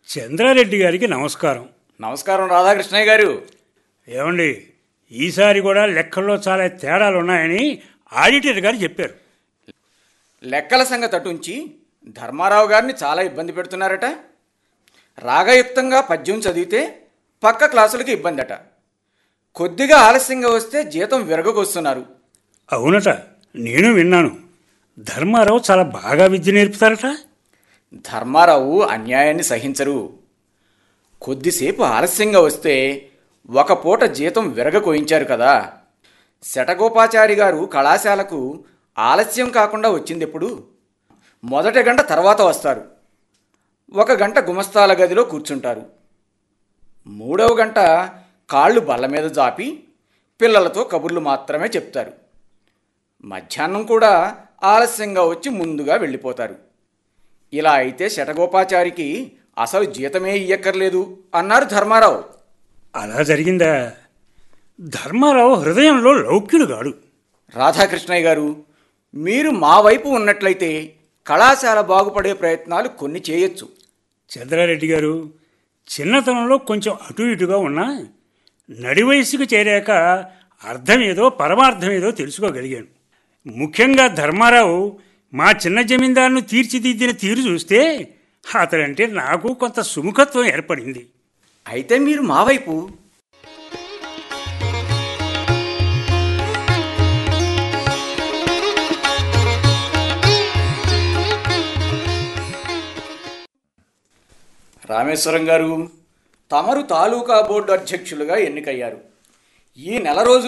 చంద్రారెడ్డి గారికి నమస్కారం నమస్కారం రాధాకృష్ణయ్య గారు ఏమండి ఈసారి కూడా లెక్కల్లో చాలా తేడాలు ఉన్నాయని ఆడిటర్ గారు చెప్పారు లెక్కల సంగతి అటుంచి ధర్మారావు గారిని చాలా ఇబ్బంది పెడుతున్నారట రాగయుక్తంగా పద్యం చదివితే పక్క క్లాసులకి ఇబ్బంది అట కొద్దిగా ఆలస్యంగా వస్తే జీతం విరగకొస్తున్నారు అవునట నేను విన్నాను ధర్మారావు చాలా బాగా విద్య నేర్పుతారట ధర్మారావు అన్యాయాన్ని సహించరు కొద్దిసేపు ఆలస్యంగా వస్తే ఒక పూట జీతం విరగకోయించారు కదా శటగోపాచారి గారు కళాశాలకు ఆలస్యం కాకుండా వచ్చిందెప్పుడు మొదటి గంట తర్వాత వస్తారు ఒక గంట గుమస్తాల గదిలో కూర్చుంటారు మూడవ గంట కాళ్ళు బల్ల మీద జాపి పిల్లలతో కబుర్లు మాత్రమే చెప్తారు మధ్యాహ్నం కూడా ఆలస్యంగా వచ్చి ముందుగా వెళ్ళిపోతారు ఇలా అయితే శటగోపాచారికి అసలు జీతమే ఇయ్యక్కర్లేదు అన్నారు ధర్మారావు అలా జరిగిందా ధర్మారావు హృదయంలో లౌక్యుడు గాడు రాధాకృష్ణయ్య గారు మీరు మా వైపు ఉన్నట్లయితే కళాశాల బాగుపడే ప్రయత్నాలు కొన్ని చేయొచ్చు చంద్రారెడ్డి గారు చిన్నతనంలో కొంచెం అటు ఇటుగా ఉన్నా నడి వయసుకు చేరాక అర్థమేదో పరమార్థమేదో తెలుసుకోగలిగాను ముఖ్యంగా ధర్మారావు మా చిన్న జమీందారును తీర్చిదిద్దిన తీరు చూస్తే అతడంటే నాకు కొంత సుముఖత్వం ఏర్పడింది అయితే మీరు మా వైపు రామేశ్వరం గారు తమరు తాలూకా బోర్డు అధ్యక్షులుగా ఎన్నికయ్యారు ఈ నెల రోజులు